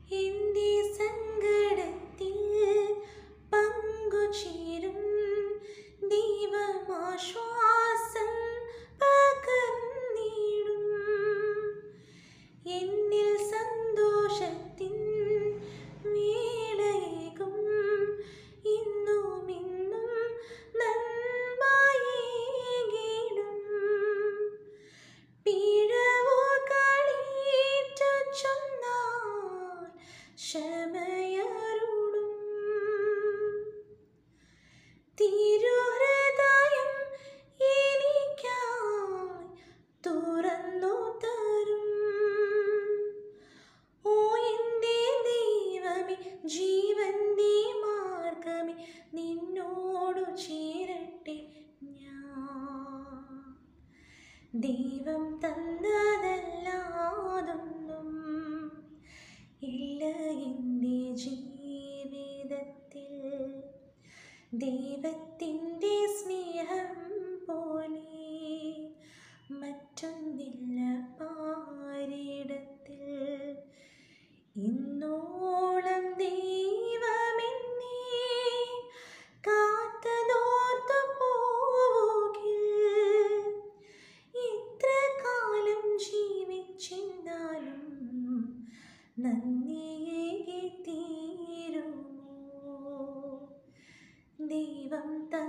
എൻ്റെ സങ്കടത്തിൽ പങ്കുചേരും ദൈവമാശ്വാസം പകർന്നിടും എന്നിൽ സന്തോഷത്തിൻ വേളയേകും ഇന്നും ഇന്നും നന്മയേകിടും പിഴവുകളേറ്റു ചൊന്നാൽ ക്ഷമയരുളും തിരുഹൃദയം എനിക്കായി തുറന്നു തരും ഓ എൻ്റെ ദൈവമേ ജീവൻ്റെ മാർഗമേ നിന്നോടു ചേരട്ടെ ഞാൻ ദൈവം തന്നതല്ലാതൊന്നും ഇല്ല എൻ്റെ ജീവിതത്തിൽ ദൈവത്തിൻ്റെ സ്നേഹം പോലെ മറ്റൊന്നില്ല പാരിടത്തിൽ ഇന്നോളം ദൈവമെന്നെ കാത്തതോർത്തു പോവുകിൽ ഇത്ര കാലം ജീവിച്ചെന്നാലും നന്ദിയേകി തീരുമോ ദൈവം തന്ന